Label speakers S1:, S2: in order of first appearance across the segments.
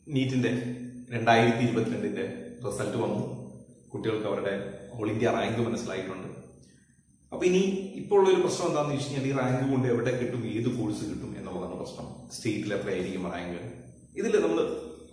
S1: നീറ്റിന്റെ രണ്ടായിരത്തി ഇരുപത്തിരണ്ടിന്റെ റിസൾട്ട് വന്നു കുട്ടികൾക്ക് അവരുടെ ഓൾ ഇന്ത്യ റാങ്ക് മനസ്സിലായിട്ടുണ്ട് അപ്പൊ ഇനി ഇപ്പോൾ ഉള്ള ഒരു പ്രശ്നം എന്താണെന്ന് വെച്ച് കഴിഞ്ഞാൽ ഈ റാങ്ക് കൊണ്ട് എവിടെ കിട്ടും ഏത് കോഴ്സ് കിട്ടും എന്നുള്ളതാണ് പ്രശ്നം സ്റ്റേറ്റിൽ എത്രയായിരിക്കും റാങ്ക് ഇതിൽ നമ്മൾ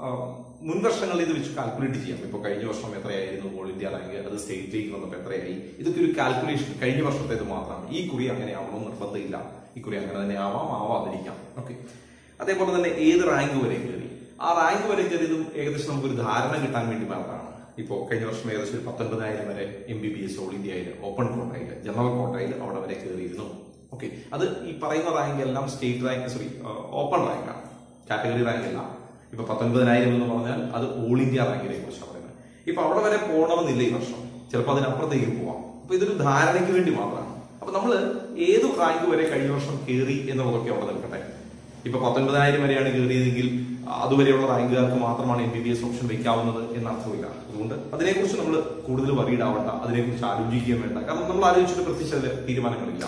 S1: മുൻ വർഷങ്ങളിൽ ഇത് വെച്ച് കാൽക്കുലേറ്റ് ചെയ്യാം ഇപ്പൊ കഴിഞ്ഞ വർഷം എത്രയായിരുന്നു ഓൾ ഇന്ത്യ റാങ്ക് അത് സ്റ്റേറ്റിലേക്ക് വന്നപ്പോൾ എത്രയായി ഇതൊക്കെ ഒരു കാൽക്കുലേഷൻ കഴിഞ്ഞ വർഷത്തേത് മാത്രമാണ് ഈ കുറി അങ്ങനെ ആവണം നിർബന്ധമില്ല ഈ കുറി അങ്ങനെ തന്നെ ആവാം ആവാതിരിക്കാം ഓക്കെ അതേപോലെ തന്നെ ഏത് റാങ്ക് വരെ കയറി ആ റാങ്ക് വരെ കയറിയതും ഏകദേശം നമുക്കൊരു ധാരണ കിട്ടാൻ വേണ്ടി മാത്രമാണ് ഇപ്പോൾ കഴിഞ്ഞ വർഷം ഏകദേശം ഒരു പത്തൊൻപതിനായിരം വരെ M B B S all ഇന്ത്യയിൽ ഓപ്പൺ കോട്ടയിൽ ജനറൽ കോട്ടയിൽ അവിടെ വരെ കയറിയിരുന്നു ഓക്കെ അത് ഈ പറയുന്ന റാങ്ക് എല്ലാം സ്റ്റേറ്റ് റാങ്ക് സോറി ഓപ്പൺ റാങ്കാണ് കാറ്റഗറി റാങ്ക് അല്ല ഇപ്പൊ പത്തൊൻപതിനായിരം എന്ന് പറഞ്ഞാൽ അത് ഓൾ ഇന്ത്യ റാങ്കിനെ കുറിച്ചാണ് പറയുന്നത് ഇപ്പൊ അവിടെ വരെ പോകണമെന്നില്ല ഈ വർഷം ചിലപ്പോൾ അതിനപ്പുറത്തേക്ക് പോവാം അപ്പൊ ഇതൊരു ധാരണയ്ക്ക് വേണ്ടി മാത്രമാണ് അപ്പൊ നമ്മൾ ഏത് റാങ്ക് വരെ കഴിഞ്ഞ വർഷം കയറി എന്നുള്ളതൊക്കെ അവിടെ നിൽക്കട്ടെ ഇപ്പൊ പത്തൊൻപതിനായിരം വരെയാണ് കയറിയതെങ്കിൽ അതുവരെയുള്ള റാങ്കുകാർക്ക് മാത്രമാണ് M B B S option വെക്കാവുന്നത് എന്ന അർത്ഥമില്ല അതുകൊണ്ട് അതിനെക്കുറിച്ച് നമ്മൾ കൂടുതൽ വറീഡ് ആവണ്ട അതിനെക്കുറിച്ച് ആലോചിക്കുകയും വേണ്ട കാരണം നമ്മൾ ആലോചിച്ചിട്ട് പ്രത്യേകിച്ച് അതിൽ തീരുമാനങ്ങളില്ല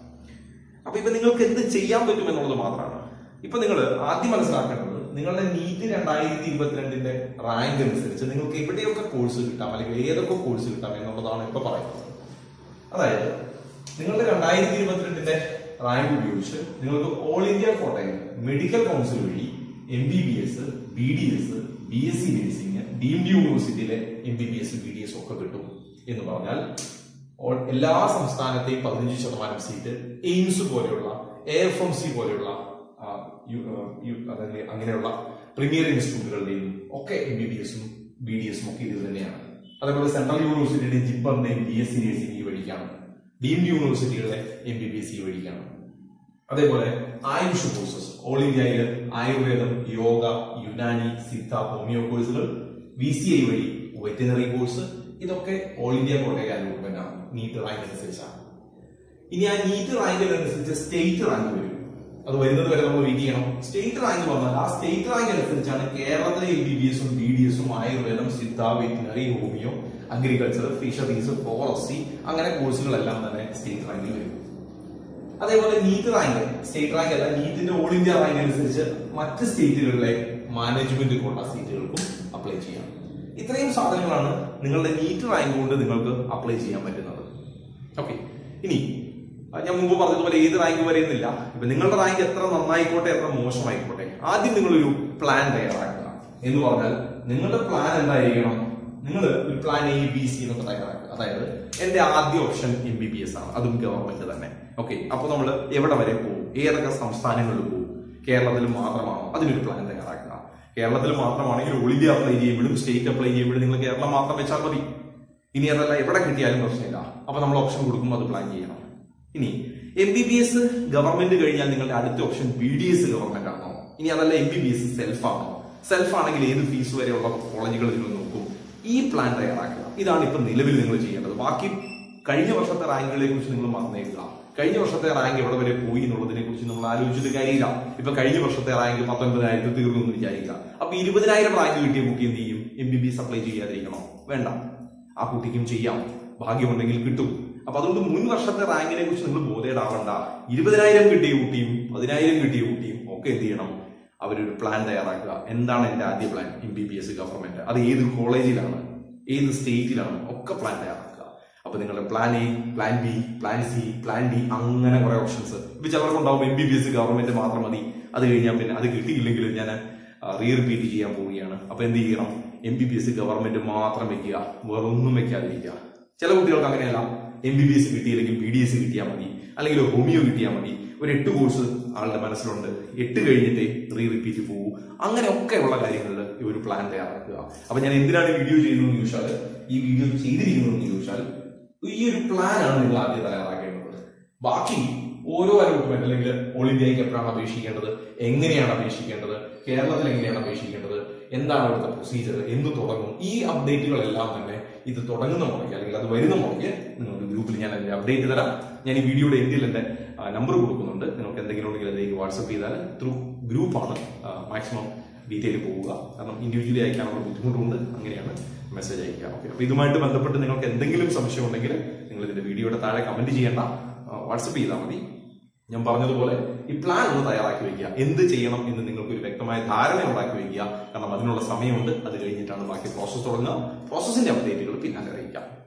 S1: അപ്പൊ ഇപ്പൊ നിങ്ങൾക്ക് എന്ത് ചെയ്യാൻ പറ്റും എന്നുള്ളത് മാത്രമാണ് ഇപ്പൊ നിങ്ങൾ ആദ്യം മനസ്സിലാക്കേണ്ടത് നിങ്ങളുടെ നീറ്റ് രണ്ടായിരത്തി ഇരുപത്തിരണ്ടിന്റെ റാങ്ക് അനുസരിച്ച് നിങ്ങൾക്ക് എവിടെയൊക്കെ കോഴ്സ് കിട്ടാം അല്ലെങ്കിൽ ഏതൊക്കെ കോഴ്സ് കിട്ടാം എന്നുള്ളതാണ് ഇപ്പൊ പറയുന്നത് അതായത് നിങ്ങളുടെ രണ്ടായിരത്തി ഇരുപത്തിരണ്ടിന്റെ റാങ്ക് ഉപയോഗിച്ച് നിങ്ങൾക്ക് ഓൾ ഇന്ത്യ കോട്ടയിൽ മെഡിക്കൽ കൗൺസിൽ വഴി M B B S B D S B S C nursing deemed യൂണിവേഴ്സിറ്റിയിലെ M B B S B D S ഒക്കെ കിട്ടും എന്ന് പറഞ്ഞാൽ ഓൾ- എല്ലാ സംസ്ഥാനത്തെയും പതിനഞ്ച് ശതമാനം സീറ്റ് എയിംസ് പോലെയുള്ള എ എഫ് എം സി പോലെയുള്ള ആ, യു- ആ, യു- അതായത് അങ്ങനെയുള്ള പ്രീമിയർ ഇൻസ്റ്റിറ്റ്യൂട്ടുകളുടെയും ഒക്കെ എം ബി ബി എസും ബി ഡി എസും ഒക്കെ ഇത് തന്നെയാണ് അതേപോലെ സെൻട്രൽ യൂണിവേഴ്സിറ്റിയുടെയും ജിപ്പറിന്റെയും ബി എസ് സി നഴ്സിംഗ് ഈ വഴിക്കാണ് ഡീംഡ് യൂണിവേഴ്സിറ്റികളുടെ എം ബി ബി എസ് ഈ വഴിക്കാണ് അതേപോലെ ആയുഷ് കോഴ്സസ് ഓൾ ഇന്ത്യയിൽ ആയുർവേദം യോഗ യുനാനി സിദ്ധ ഹോമിയോ കോഴ്സുകൾ വി സി ഐ വഴി വെറ്റിനറി കോഴ്സ് ഇതൊക്കെ ഓൾ ഇന്ത്യ കോട്ടയിൽ അലോട്ട്മെന്റ് ആണ് നീറ്റ് റാങ്ക് അനുസരിച്ചാണ് ഇനി ആ നീറ്റ് റാങ്കിനനുസരിച്ച് സ്റ്റേറ്റ് റാങ്ക് വരും അത് വരുന്നത് വരെ നമ്മൾ വെയിറ്റ് ചെയ്യണം സ്റ്റേറ്റ് റാങ്ക് വന്നാൽ ആ സ്റ്റേറ്റ് റാങ്ക് അനുസരിച്ചാണ് കേരളത്തിലെ എം ബി ബി എസും ബി ഡി എസും ആയുർവേദം Siddha veterinary homeo agriculture fisheries forestry അങ്ങനെ കോഴ്സുകളെല്ലാം തന്നെ സ്റ്റേറ്റ് റാങ്കിൽ വരും അതേപോലെ നീറ്റ് റാങ്ക് സ്റ്റേറ്റ് റാങ്ക് അല്ല നീറ്റിന്റെ ഓൾ ഇന്ത്യ റാങ്ക് അനുസരിച്ച് മറ്റ് സ്റ്റേറ്റുകളിലെ മാനേജ്മെന്റ് കോട്ട സീറ്റുകൾക്കും അപ്ലൈ ചെയ്യാം ഇത്രയും സാധനങ്ങളാണ് നിങ്ങളുടെ നീറ്റ് റാങ്ക് കൊണ്ട് നിങ്ങൾക്ക് അപ്ലൈ ചെയ്യാൻ പറ്റുന്നത് ഓക്കെ ഇനി ആ, ഞാൻ മുമ്പ് പറഞ്ഞതുപോലെ ഏത് റാങ്ക് വരെ എന്നില്ല ഇപ്പൊ നിങ്ങളുടെ റാങ്ക് എത്ര നന്നായിക്കോട്ടെ എത്ര മോശമായിക്കോട്ടെ ആദ്യം നിങ്ങളൊരു പ്ലാൻ തയ്യാറാക്കുക എന്ന് പറഞ്ഞാൽ നിങ്ങളുടെ പ്ലാൻ എന്തായിരിക്കണം നിങ്ങൾ ഒരു പ്ലാൻ എ ബി സി എന്നൊക്കെ തയ്യാറാക്കുക അതായത് എന്റെ ആദ്യ option M B B S ആണ് അതും ഗവൺമെന്റ് തന്നെ ഓക്കെ അപ്പൊ നമ്മൾ എവിടെ വരെ പോകും ഏതൊക്കെ സംസ്ഥാനങ്ങളിൽ പോകും കേരളത്തിൽ മാത്രമാണോ അതിനൊരു പ്ലാൻ തയ്യാറാക്കുക കേരളത്തിൽ മാത്രമാണെങ്കിൽ ഓൾ ഇന്ത്യ അപ്ലൈ ചെയ്യുമ്പോഴും സ്റ്റേറ്റ് അപ്ലൈ ചെയ്യുമ്പോഴും നിങ്ങൾ കേരളം മാത്രം വെച്ചാൽ മതി ഇനി അതല്ല എവിടെ കിട്ടിയാലും പ്രശ്നമില്ല അപ്പൊ നമ്മൾ ഓപ്ഷൻ കൊടുക്കുമ്പോൾ അത് പ്ലാൻ ചെയ്യണം ഇനി M B B S government കഴിഞ്ഞാൽ നിങ്ങളുടെ അടുത്ത option B D S government ആണോ ഇനി അതല്ല M B B S self ആണോ സെൽഫ് ആണെങ്കിൽ ഏത് ഫീസ് വരെയുള്ള കോളേജുകൾ നിങ്ങൾ നോക്കും ഈ പ്ലാൻ തയ്യാറാക്കുക ഇതാണ് ഇപ്പൊ നിലവിൽ നിങ്ങൾ ചെയ്യേണ്ടത് ബാക്കി കഴിഞ്ഞ വർഷത്തെ റാങ്കുകളെ കുറിച്ച് നിങ്ങൾ മറന്നേക്കുക കഴിഞ്ഞ വർഷത്തെ റാങ്ക് എവിടെ വരെ പോയി എന്നുള്ളതിനെ കുറിച്ച് നമ്മൾ ആലോചിച്ചിട്ട് കാര്യമില്ല ഇപ്പൊ കഴിഞ്ഞ വർഷത്തെ റാങ്ക് പത്തൊൻപതിനായിരത്തി തീർന്നു എന്ന് വിചാരിക്കുക അപ്പൊ ഇരുപതിനായിരം റാങ്ക് കിട്ടിയ കുട്ടി എന്ത് ചെയ്യും M B B S apply ചെയ്യാതിരിക്കണോ വേണ്ട ആ കുട്ടിക്കും ചെയ്യാം ഭാഗ്യമുണ്ടെങ്കിൽ കിട്ടും അപ്പൊ അതുകൊണ്ട് മുൻ വർഷത്തെ റാങ്കിനെ കുറിച്ച് നിങ്ങൾ ബോധേടാവണ്ട ഇരുപതിനായിരം കിട്ടിയ കുട്ടിയും പതിനായിരം കിട്ടിയ കുട്ടിയും ഒക്കെ എന്ത് ചെയ്യണം അവരൊരു പ്ലാൻ തയ്യാറാക്കുക എന്താണ് എന്റെ ആദ്യ plan M B B S government അത് ഏത് കോളേജിലാണ് ഏത് സ്റ്റേറ്റിലാണ് ഒക്കെ പ്ലാൻ തയ്യാറാക്കുക അപ്പൊ നിങ്ങളുടെ plan A plan B plan C plan D അങ്ങനെ കുറെ ഓപ്ഷൻസ് ഇപ്പൊ ചിലർക്കുണ്ടാവും M B B S government മാത്രം മതി അത് കഴിഞ്ഞാൽ പിന്നെ അത് കിട്ടിയില്ലെങ്കിൽ ഞാൻ റീ റിപ്പീറ്റ് ചെയ്യാൻ പോവുകയാണ് അപ്പൊ എന്ത് ചെയ്യണം M B B S government മാത്രം വെക്കുക വേറെ ഒന്നും വെക്കാതിരിക്കുക ചില കുട്ടികൾക്ക് അങ്ങനെയല്ല എം ബി ബി എസ് കിട്ടിയില്ലെങ്കിൽ ബി ഡി എസ് കിട്ടിയാൽ മതി അല്ലെങ്കിൽ ഹോമിയോ കിട്ടിയാൽ മതി ഒരു എട്ട് കോഴ്സ് ആളുടെ മനസ്സിലുണ്ട് എട്ട് കഴിഞ്ഞിട്ടേ റീ റിപ്പീറ്റ് പോകൂ അങ്ങനെയൊക്കെയുള്ള കാര്യങ്ങളിൽ ഈ ഒരു പ്ലാൻ തയ്യാറാക്കുക അപ്പൊ ഞാൻ എന്തിനാണ് ഈ വീഡിയോ ചെയ്യുന്നതെന്ന് ചോദിച്ചാൽ ഈ വീഡിയോ ചെയ്തിരിക്കുന്നതെന്ന് ചോദിച്ചാൽ ഈ ഒരു പ്ലാൻ ആണ് നിങ്ങൾ ആദ്യം തയ്യാറാക്കേണ്ടത് ബാക്കി ഓരോ അലോട്ട്മെന്റ് അല്ലെങ്കിൽ ഓൾ ഇന്ത്യക്ക് എപ്പോഴാണ് അപേക്ഷിക്കേണ്ടത് എങ്ങനെയാണ് അപേക്ഷിക്കേണ്ടത് കേരളത്തിൽ എങ്ങനെയാണ് അപേക്ഷിക്കേണ്ടത് എന്താണ് അവിടുത്തെ പ്രൊസീജിയർ എന്ന് തുടങ്ങും ഈ അപ്ഡേറ്റുകളെല്ലാം തന്നെ ഇത് തുടങ്ങുന്ന മുറയ്ക്ക് അല്ലെങ്കിൽ അത് വരുന്ന മുറയ്ക്ക് നിങ്ങൾക്ക് ഗ്രൂപ്പിൽ ഞാൻ അതിന്റെ അപ്ഡേറ്റ് തരാം ഞാൻ ഈ വീഡിയോയുടെ എൻഡിൽ എന്റെ നമ്പർ കൊടുക്കുന്നുണ്ട് നിങ്ങൾക്ക് എന്തെങ്കിലും ഉണ്ടെങ്കിൽ അതിലേക്ക് വാട്സപ്പ് ചെയ്താൽ ത്രൂ ഗ്രൂപ്പാണ് മാക്സിമം ഡീറ്റെയിൽ പോവുക കാരണം ഇൻഡിവിജ്വലി അയക്കാനുള്ള ബുദ്ധിമുട്ടുണ്ട് അങ്ങനെയാണ് മെസ്സേജ് അയക്കുക ഓക്കെ അപ്പൊ ഇതുമായിട്ട് ബന്ധപ്പെട്ട് നിങ്ങൾക്ക് എന്തെങ്കിലും സംശയം ഉണ്ടെങ്കിൽ നിങ്ങൾ ഇതിന്റെ വീഡിയോയുടെ താഴെ കമന്റ് ചെയ്യേണ്ട വാട്സപ്പ് ചെയ്താൽ മതി ഞാൻ പറഞ്ഞതുപോലെ ഈ പ്ലാൻ ഒന്ന് തയ്യാറാക്കി വെക്കുക എന്ത് ചെയ്യണം എന്ന് നിങ്ങൾക്ക് ഒരു വ്യക്തമായ ധാരണ ഉണ്ടാക്കി വെക്കുക കാരണം അതിനുള്ള സമയമുണ്ട് അത് കഴിഞ്ഞിട്ടാണ് ബാക്കി പ്രോസസ്സ് തുടങ്ങുക പ്രോസസ്സിന്റെ അപ്ഡേറ്റുകൾ പിന്നാലെ അറിയിക്കാം